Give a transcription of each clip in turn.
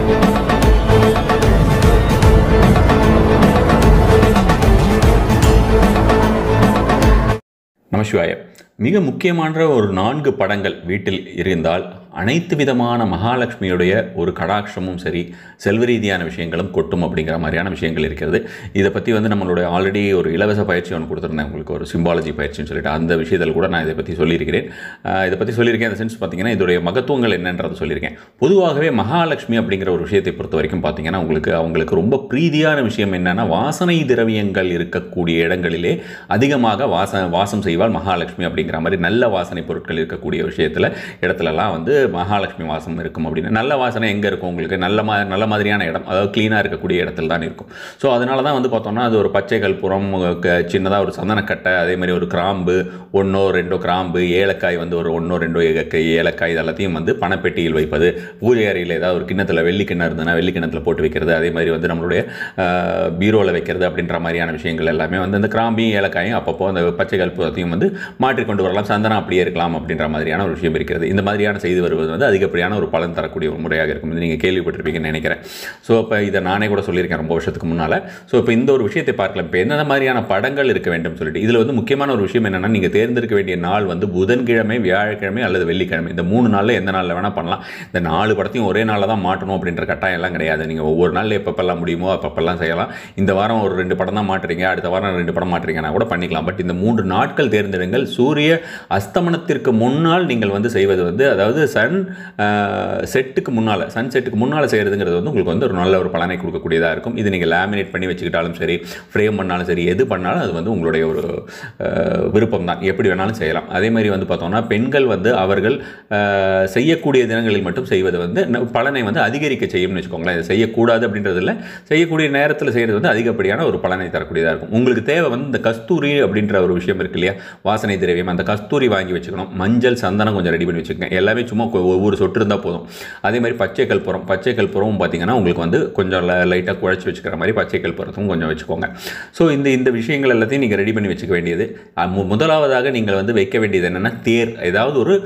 நமசிவாய மிக முக்கியமான ஒரு நான்கு படங்கள் வீட்டில் இருந்தால் அனைத்து விதமான மகாலட்சுமியுடைய ஒரு கடாட்சமும் சரி செல்வ ரீதியான விஷயங்களும் கொட்டும் அப்படிங்கிற மாதிரியான விஷயங்கள் இருக்கிறது இதை பற்றி வந்து நம்மளுடைய ஆல்ரெடி ஒரு இலவச பயிற்சி ஒன்று கொடுத்துருந்தேன் உங்களுக்கு ஒரு சிம்பாலஜி பயிற்சின்னு சொல்லிட்டு அந்த விஷயத்தில் கூட நான் இதை பற்றி சொல்லியிருக்கிறேன் ஆஹ் இதை பற்றி சொல்லியிருக்கேன் அந்த சென்ஸ் பார்த்தீங்கன்னா இதோடைய மகத்துவங்கள் என்னன்றதை சொல்லியிருக்கேன் பொதுவாகவே மகாலட்சுமி அப்படிங்கிற ஒரு விஷயத்தை பொறுத்த வரைக்கும் பார்த்தீங்கன்னா உங்களுக்கு அவங்களுக்கு ரொம்ப பிரீதியான விஷயம் என்னன்னா வாசனை திரவியங்கள் இருக்கக்கூடிய இடங்களிலே அதிகமாக வாச வாசம் செய்வாள் மகாலட்சுமி அப்படிங்கிற மாதிரி நல்ல வாசனை பொருட்கள் இருக்கக்கூடிய விஷயத்தில் இடத்துலலாம் வந்து மகாலட்சுமி வாசம் இருக்கும் அப்படின்னு நல்ல வாசனை எங்கே இருக்கும் உங்களுக்கு நல்ல மா நல்ல மாதிரியான இடம் அதாவது க்ளீனாக இருக்கக்கூடிய இடத்துல தான் இருக்கும் ஸோ அதனால தான் வந்து பார்த்தோம்னா அது ஒரு பச்சை கற்பூரம் சின்னதாக ஒரு சந்தனக்கட்டை அதே மாதிரி ஒரு கிராம்பு ஒன்றோ ரெண்டோ கிராம்பு ஏலக்காய் வந்து ஒரு ஒன்றோ ரெண்டோ ஏலக்காய் ஏலக்காய் இது எல்லாத்தையும் வந்து பணப்பெட்டியில் வைப்பது பூஜை அறையில் ஏதாவது ஒரு கிண்ணத்தில் வெள்ளி கிண்ணம் இருந்ததுன்னா வெள்ளி கிண்ணத்தில் போட்டு வைக்கிறது அதே மாதிரி வந்து நம்மளுடைய பீரோவில் வைக்கிறது அப்படின்ற மாதிரியான விஷயங்கள் எல்லாமே வந்து அந்த கிராம்பியும் ஏலக்காயும் அப்பப்போ அந்த பச்சை கற்பூரத்தையும் வந்து மாற்றிக்கொண்டு வரலாம் சந்தனம் அப்படியே இருக்கலாம் அப்படின்ற மாதிரியான ஒரு விஷயம் இருக்கிறது இந்த மாதிரியான செய்து வருவது வந்து அதிகப்படியான ஒரு பலன் தரக்கூடிய ஒரு முறையாக இருக்கும் இது நீங்கள் கேள்விப்பட்டிருப்பீங்கன்னு நினைக்கிறேன் ஸோ இப்போ இதை நானே கூட சொல்லியிருக்கேன் ரொம்ப வருஷத்துக்கு முன்னால் ஸோ இப்போ இந்த ஒரு விஷயத்தை பார்க்கலாம் இப்போ எந்தெந்த மாதிரியான படங்கள் இருக்க வேண்டும் சொல்லிட்டு இதில் வந்து முக்கியமான ஒரு விஷயம் என்னென்னா நீங்கள் தேர்ந்தெடுக்க வேண்டிய நாள் வந்து புதன்கிழமை வியாழக்கிழமை அல்லது வெள்ளிக்கிழமை இந்த மூணு நாளில் எந்த நாளில் வேணால் பண்ணலாம் இந்த நாலு படத்தையும் ஒரே நாளில் தான் மாட்டணும் அப்படின்ற கட்டாயம் எல்லாம் கிடையாது நீங்கள் ஒவ்வொரு நாளில் எப்பப்பெல்லாம் முடியுமோ அப்பப்பெல்லாம் செய்யலாம் இந்த வாரம் ஒரு ரெண்டு படம் தான் மாட்டுறீங்க அடுத்த வாரம் ரெண்டு படம் மாட்டுறீங்கன்னா கூட பண்ணிக்கலாம் பட் இந்த மூன்று நாட்கள் தேர்ந்தெடுங்கள் சூரிய அஸ்தமனத்திற்கு முன்னால் நீங்கள் வந்து செய்வது வந்து அதாவது சன் செட்டுக்கு முன்னால் சன் செட்டுக்கு முன்னால் செய்கிறதுங்கிறது வந்து உங்களுக்கு வந்து ஒரு நல்ல ஒரு பலனை கொடுக்கக்கூடியதாக இருக்கும் இது நீங்கள் லேமினேட் பண்ணி வச்சுக்கிட்டாலும் சரி ஃப்ரேம் பண்ணாலும் சரி எது பண்ணாலும் அது வந்து உங்களுடைய ஒரு விருப்பம் தான் எப்படி வேணாலும் செய்யலாம் அதே மாதிரி வந்து பார்த்தோம்னா பெண்கள் வந்து அவர்கள் அஹ், செய்யக்கூடிய தினங்களில் மட்டும் செய்வது வந்து ந- பலனை வந்து அதிகரிக்க செய்யும்னு வச்சுக்கோங்களேன் இதை செய்யக்கூடாது அப்படின்றது இல்லை செய்யக்கூடிய நேரத்தில் செய்கிறது வந்து அதிகப்படியான ஒரு பலனை தரக்கூடியதாக இருக்கும் உங்களுக்கு தேவை வந்து இந்த கஸ்தூரி அப்படின்ற ஒரு விஷயம் இருக்கு இல்லையா வாசனை திரவியம் அந்த கஸ்தூரி வாங்கி வச்சுக்கணும் மஞ்சள் சந்தனம் கொஞ்சம் ரெடி பண்ணி வச்சுக்கோங்க எல்லாமே சும்மா கொ- ஒவ்வொரு சொட்டு இருந்தால் போதும் அதே மாதிரி பச்சை கற்பூரம் பச்சை கற்பூரமும் பார்த்தீங்கன்னா உங்களுக்கு வந்து கொஞ்சம் லைட்டாக குழச்சி வச்சுக்கிற மாதிரி பச்சை கற்பூரத்தும் கொஞ்சம் வச்சுக்கோங்க ஸோ இந்த இந்த விஷயங்கள் எல்லாத்தையும் நீங்கள் ரெடி பண்ணி வச்சுக்க வேண்டியது அஹ் மு- முதலாவதாக நீங்கள் வந்து வைக்க வேண்டியது என்னென்னா தேர் ஏதாவது ஒரு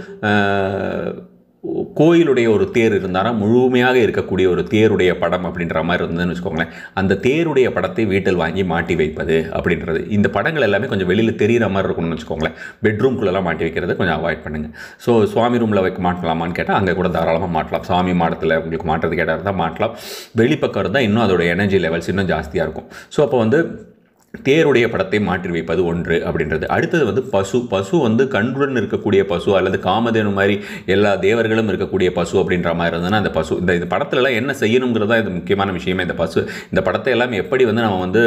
அஹ், கோயிலுடைய ஒரு தேர் இருந்தாரா முழுமையாக இருக்கக்கூடிய ஒரு தேருடைய படம் அப்படின்ற மாதிரி இருந்ததுன்னு வச்சுக்கோங்களேன் அந்த தேருடைய படத்தை வீட்டில் வாங்கி மாட்டி வைப்பது அப்படின்றது இந்த படங்கள் எல்லாமே கொஞ்சம் வெளியில் தெரிகிற மாதிரி இருக்கணும்னு வச்சுக்கோங்களேன் பெட்ரூம்குள்ளெல்லாம் மாட்டி வைக்கிறத கொஞ்சம் அவாய்ட் பண்ணுங்கள் ஸோ சுவாமி ரூமில் வைக்க மாட்டலாமான்னு கேட்டால் அங்கே கூட தாராளமாக மாட்டலாம் சாமி மாடத்தில் உங்களுக்கு மாட்டுறது கேட்டால் தான் மாட்டலாம் வெளிப்பக்கம் இருந்தால் இன்னும் அதோட எனர்ஜி லெவல்ஸ் இன்னும் ஜாஸ்தியாக இருக்கும் ஸோ அப்போ வந்து தேருடைய படத்தை மாற்றி வைப்பது ஒன்று அப்படின்றது அடுத்தது வந்து பசு பசு வந்து கன்றுடன் இருக்கக்கூடிய பசு அல்லது காமதேனு மாதிரி எல்லா தேவர்களும் இருக்கக்கூடிய பசு அப்படின்ற மாதிரி இருந்ததுன்னா அந்த பசு இந்த இந்த படத்துலலாம் என்ன செய்யணுங்கிறது தான் இது முக்கியமான விஷயமே இந்த பசு இந்த படத்தை எல்லாம் எப்படி வந்து நம்ம வந்து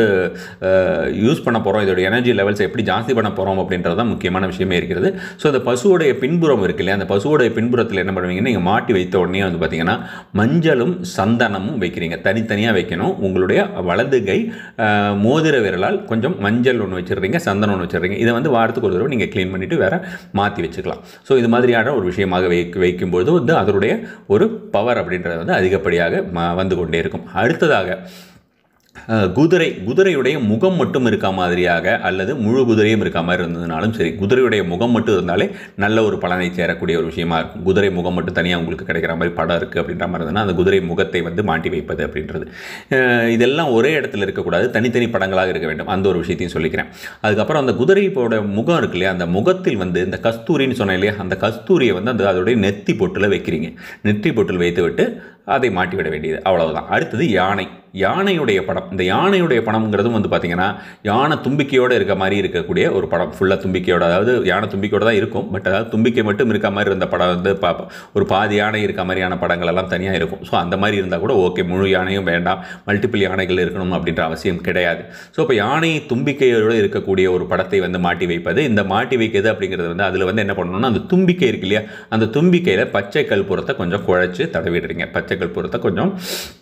யூஸ் பண்ண போகிறோம் இதோட எனர்ஜி லெவல்ஸ் எப்படி ஜாஸ்தி பண்ண போகிறோம் அப்படின்றது தான் முக்கியமான விஷயமே இருக்கிறது ஸோ அந்த பசுவோடைய பின்புறம் இருக்கு இல்லையா அந்த பசுவோடைய பின்புறத்தில் என்ன பண்ணுவீங்கன்னா நீங்கள் மாட்டி வைத்த உடனே வந்து பார்த்தீங்கன்னா மஞ்சளும் சந்தனமும் வைக்கிறீங்க தனித்தனியாக வைக்கணும் உங்களுடைய வலது கை அஹ், மோதிர விரலால் கொஞ்சம் மஞ்சள் ஒன்று வச்சிடுறீங்க சந்தனம் ஒன்று வச்சிடுறீங்க இதை வந்து வாரத்துக்கு ஒரு தடவை நீங்கள் க்ளீன் பண்ணிவிட்டு வேற மாற்றி வச்சுக்கலாம் ஸோ இது மாதிரியான ஒரு விஷயமாக வை வைக்கும்போது வந்து அதனுடைய ஒரு பவர் அப்படின்றது வந்து அதிகப்படியாக ம- வந்து கொண்டே இருக்கும் அடுத்ததாக அஹ், குதிரை குதிரையுடைய முகம் மட்டும் இருக்க மாதிரியாக அல்லது முழு குதிரையும் இருக்க மாதிரி இருந்ததுனாலும் சரி குதிரையுடைய முகம் மட்டும் இருந்தாலே நல்ல ஒரு பலனை சேரக்கூடிய ஒரு விஷயமா இருக்கும் குதிரை முகம் மட்டும் தனியாக உங்களுக்கு கிடைக்கிற மாதிரி படம் இருக்குது அப்படின்ற மாதிரி இருந்ததுன்னா அந்த குதிரை முகத்தை வந்து மாட்டி வைப்பது அப்படின்றது அஹ், இதெல்லாம் ஒரே இடத்துல இருக்கக்கூடாது தனித்தனி படங்களாக இருக்க வேண்டும் அந்த ஒரு விஷயத்தையும் சொல்லிக்கிறேன் அதுக்கப்புறம் அந்த குதிரையோட முகம் இருக்கு இல்லையா அந்த முகத்தில் வந்து இந்த கஸ்தூரின்னு சொன்னேன் இல்லையா அந்த கஸ்தூரியை வந்து அந்த அதோடைய நெத்தி பொட்டில் வைக்கிறீங்க நெற்றி பொட்டில் வைத்து விட்டு அதை மாட்டி விட வேண்டியது அவ்வளவுதான் அடுத்தது யானை யானையுடைய படம் இந்த யானையுடைய படம்ங்கிறதும் வந்து பார்த்தீங்கன்னா யானை தும்பிக்கையோடு இருக்க மாதிரி இருக்கக்கூடிய ஒரு படம் ஃபுல்லாக தும்பிக்கையோட அதாவது யானை தும்பிக்கையோட தான் இருக்கும் பட் அதாவது தும்பிக்கை மட்டும் இருக்க மாதிரி இருந்த படம் வந்து பார்ப்போம் ஒரு பாதி யானை இருக்க மாதிரியான படங்கள் எல்லாம் தனியாக இருக்கும் ஸோ அந்த மாதிரி இருந்தால் கூட ஓகே முழு யானையும் வேண்டாம் மல்டிபிள் யானைகள் இருக்கணும் அப்படின்ற அவசியம் கிடையாது ஸோ இப்போ யானை தும்பிக்கையோடு இருக்கக்கூடிய ஒரு படத்தை வந்து மாட்டி வைப்பது இந்த மாட்டி வைக்கிறது அப்படிங்கிறது வந்து அதில் வந்து என்ன பண்ணணும்னா அந்த தும்பிக்கை இருக்கு இல்லையா அந்த தும்பிக்கையில் பச்சை கற்பூரத்தை கொஞ்சம் குழைச்சி தடவிடுறீங்க பச்சை கற்பூரத்தை கொஞ்சம்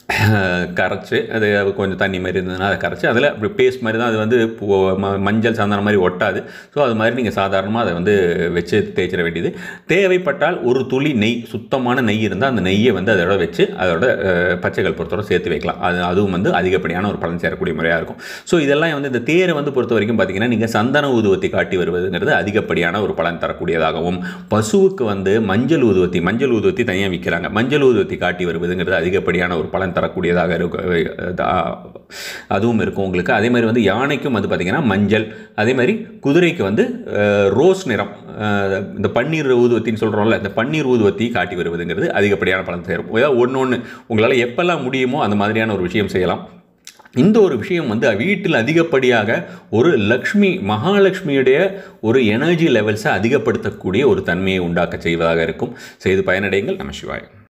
கரைச்சி அது கொஞ்சம் தண்ணி மாதிரி இருந்ததுன்னா அதை கரைச்சி அதில் அப்படி பேஸ்ட் மாதிரி தான் அது வந்து பூ- ம- மஞ்சள் சந்தனம் மாதிரி ஒட்டாது ஸோ அது மாதிரி நீங்கள் சாதாரணமாக அதை வந்து வச்சு தேய்ச்சிட வேண்டியது தேவைப்பட்டால் ஒரு துளி நெய் சுத்தமான நெய் இருந்தால் அந்த நெய்யை வந்து அதோட வச்சு அதோட அஹ், பச்சைகள் பொறுத்தவரை சேர்த்து வைக்கலாம் அது அதுவும் வந்து அதிகப்படியான ஒரு பலன் சேரக்கூடிய முறையாக இருக்கும் ஸோ இதெல்லாம் வந்து இந்த தேரை வந்து பொறுத்த வரைக்கும் பார்த்தீங்கன்னா நீங்கள் சந்தன ஊதுவத்தி காட்டி வருவதுங்கிறது அதிகப்படியான ஒரு பலன் தரக்கூடியதாகவும் பசுவுக்கு வந்து மஞ்சள் ஊதுவத்தி மஞ்சள் ஊதுவத்தி தனியாக விற்கிறாங்க மஞ்சள் ஊதுவத்தி காட்டி வருவதுங்கிறது அதிகப்படியான ஒரு பலன் தரக்கூடியதாக இருக்கும் அஹ் அதுவும் இருக்கும் உங்களுக்கு அதே மாதிரி வந்து யானைக்கும் வந்து பார்த்திங்கன்னா மஞ்சள் அதே மாதிரி குதிரைக்கு வந்து அஹ், ரோஸ் நிறம் அஹ், இந்த பன்னீர் ஊதுவத்தின்னு சொல்கிறோம்ல இந்த பன்னீர் ஊதுவத்தி காட்டி வருவதுங்கிறது அதிகப்படியான பலன் சேரும் ஏதாவது ஒன்று ஒன்று உங்களால் எப்பெல்லாம் முடியுமோ அந்த மாதிரியான ஒரு விஷயம் செய்யலாம் இந்த ஒரு விஷயம் வந்து வீட்டில் அதிகப்படியாக ஒரு லக்ஷ்மி மகாலட்சுமியுடைய ஒரு எனர்ஜி லெவல்ஸை அதிகப்படுத்தக்கூடிய ஒரு தன்மையை உண்டாக்க செய்வதாக இருக்கும் செய்து பயனடைங்கள் நம சிவாய்